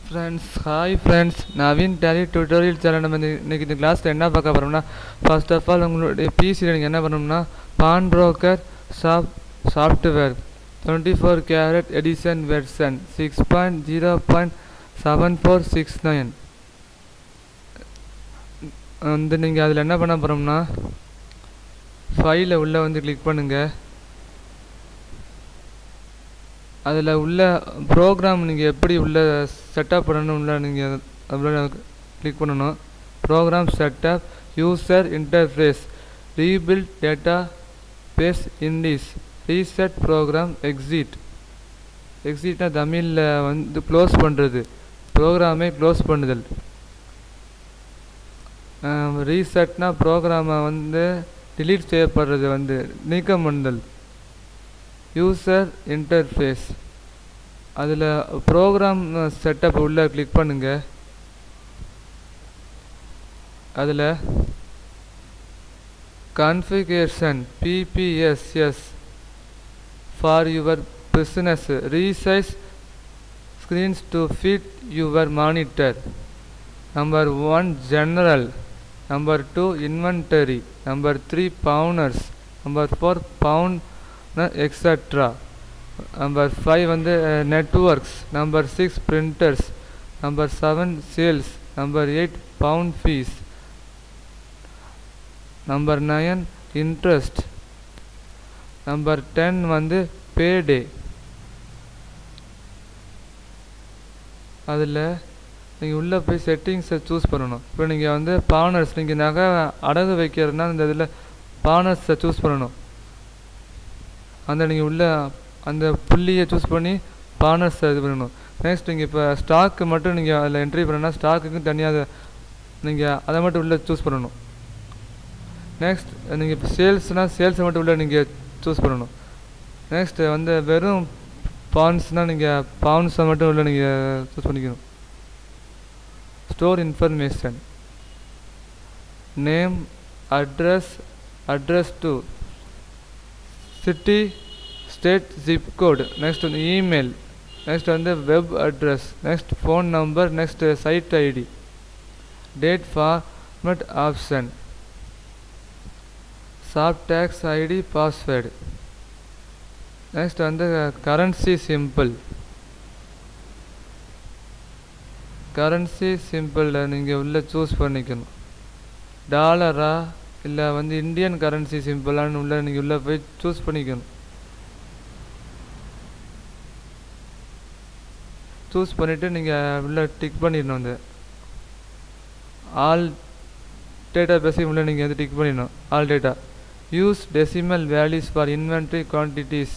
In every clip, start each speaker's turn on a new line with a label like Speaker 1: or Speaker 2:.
Speaker 1: friends hi friends Naveen tele tutorial channel நம்ம இந்த- இன்னைக்கு இந்த கிளாஸில் என்ன பார்க்க போகிறோம்னா ஃபர்ஸ்ட் ஆஃப் ஆல் உங்களுடைய பிசியில் நீங்கள் என்ன பண்ணணும்னா pawn broker sap software twenty four carat edition version six point zero point seven four six nine வந்து நீங்கள் அதில் என்ன பண்ண போகிறோம்னா ஃபைலை உள்ளே வந்து கிளிக் பண்ணுங்கள் அதில் உள்ள ப்ரோக்ராம் நீங்கள் எப்படி உள்ள செட்டப் பண்ணணும் உள்ள நீங்கள் அதில் கிளிக் பண்ணணும் program setup user interface rebuild data base indices reset program exit எக்ஸிட்னா தமிழில் வந்து க்ளோஸ் பண்ணுறது ப்ரோக்ராமே க்ளோஸ் பண்ணுதல் ரீசெட்னா ப்ரோக்ராமை வந்து delete செய்யப்படுறது வந்து நீக்கம் பண்ணுதல் யூசர் இன்டர்ஃபேஸ் அதில் ப்ரோக்ராம் செட்டப் உள்ள கிளிக் பண்ணுங்க அதில் configuration BPSS for your business resize screens to fit your monitor number 1 general number 2 inventory number 3 pounders number 4 pound etc number 5 வந்து networks number 6 printers number 7 sales number 8 pound fees number 9 interest number 10 வந்து payday அதில் நீங்கள் உள்ளே போய் செட்டிங்ஸை choose பண்ணணும் இப்போ நீங்கள் வந்து பானர்ஸ் நீங்கள் நகை அடகு வைக்கிறதுனா இந்த இதில் பானர்ஸை சூஸ் பண்ணணும் அந்த நீங்கள் உள்ள அந்த புள்ளியை சூஸ் பண்ணி பானர்ஸை இது பண்ணணும் நெக்ஸ்ட் நீங்கள் இப்போ ஸ்டாக்கு மட்டும் நீங்கள் அதில் என்ட்ரி பண்ணனா ஸ்டாக்குக்கும் தனியாக நீங்கள் அதை மட்டும் உள்ளே சூஸ் பண்ணணும் நெக்ஸ்ட் நீங்கள் இப்போ சேல்ஸ்னால் சேல்ஸை மட்டும் உள்ள நீங்கள் சூஸ் பண்ணணும் நெக்ஸ்ட் வந்து வெறும் பவுன்ஸ்னால் நீங்கள் பவுன்ஸை மட்டும் உள்ள நீங்கள் சூஸ் பண்ணிக்கணும் store information name address address to city state zip code next வந்து இமெயில் நெக்ஸ்ட் வந்து web address next phone number next site ID date format option soft tax ID password next வந்து கரன்சி சிம்பிள் கரன்சி சிம்பிளில் நீங்கள் உள்ளே choose பண்ணிக்கணும் டாலரா இல்லை வந்து Indian currency சிம்பிளான்னு உள்ள நீங்கள் உள்ளே போய் சூஸ் பண்ணிக்கணும் சூஸ் பண்ணிவிட்டு நீங்கள் உள்ளே டிக் பண்ணிடணும் அந்த ஆல் டேட்டா பேஸையும் உள்ளே நீங்கள் வந்து டிக் பண்ணிடணும் all data use decimal values for inventory quantities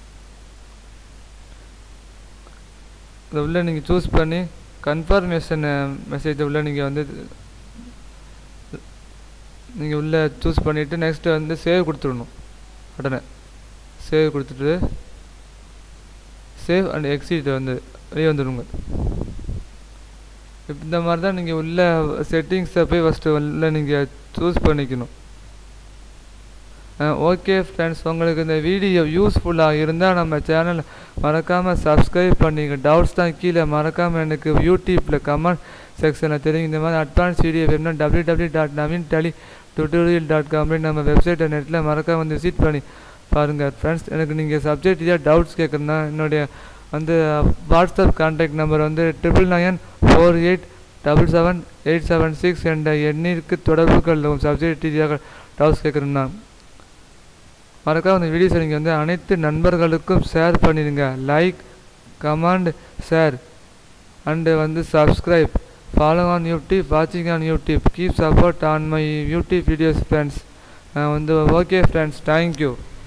Speaker 1: இதை உள்ள நீங்கள் சூஸ் பண்ணி கன்ஃபர்மேஷன் மெசேஜை உள்ள நீங்கள் வந்து நீங்கள் உள்ளே சூஸ் பண்ணிவிட்டு நெக்ஸ்ட்டு வந்து சேவ் கொடுத்துடணும் உடனே சேவ் கொடுத்துட்டு சேவ் அண்ட் எக்ஸிட் வந்து வெளியே வந்துடுங்க இந்த மாதிரி தான் நீங்கள் உள்ள செட்டிங்ஸை போய் ஃபஸ்ட்டு உள்ள நீங்கள் சூஸ் பண்ணிக்கணும் ஓகே ஃப்ரெண்ட்ஸ் உங்களுக்கு இந்த வீடியோ யூஸ்ஃபுல்லாக இருந்தால் நம்ம சேனல் மறக்காமல் சப்ஸ்கிரைப் பண்ணிங்க டவுட்ஸ் தான் கீழே மறக்காமல் எனக்கு யூடியூப்பில் கமெண்ட் செக்ஷனில் தெரியும் இந்த மாதிரி அட்வான்ஸ் வீடியோ வேணும்னா W W dot Naveen tele tutorial dot com நம்ம வெப்சைட்டை நெட்டில் மறக்காம வந்து விசிட் பண்ணி பாருங்கள் ஃப்ரெண்ட்ஸ் எனக்கு நீங்கள் சப்ஜெக்ட் இதாக டவுட்ஸ் கேட்குறதுனா என்னுடைய வந்து வாட்ஸ்அப் கான்டாக்ட் நம்பர் வந்து triple nine four eight double seven eight seven six என்ற எண்ணிற்கு தொடர்பு கொள்ளவும் சப்ஜெக்ட் ரீதியாக டவுட்ஸ் கேட்குறேன்னா மறக்காம இந்த வீடியோஸை நீங்கள் வந்து அனைத்து நண்பர்களுக்கும் ஷேர் பண்ணிடுங்க லைக் கமெண்ட் ஷேர் அண்டு வந்து சப்ஸ்கிரைப் ஃபாலோ ஆன் யூடியூப் வாட்சிங் on YouTube keep support on my YouTube videos friends வந்து ஓகே ஃப்ரெண்ட்ஸ் தேங்க்யூ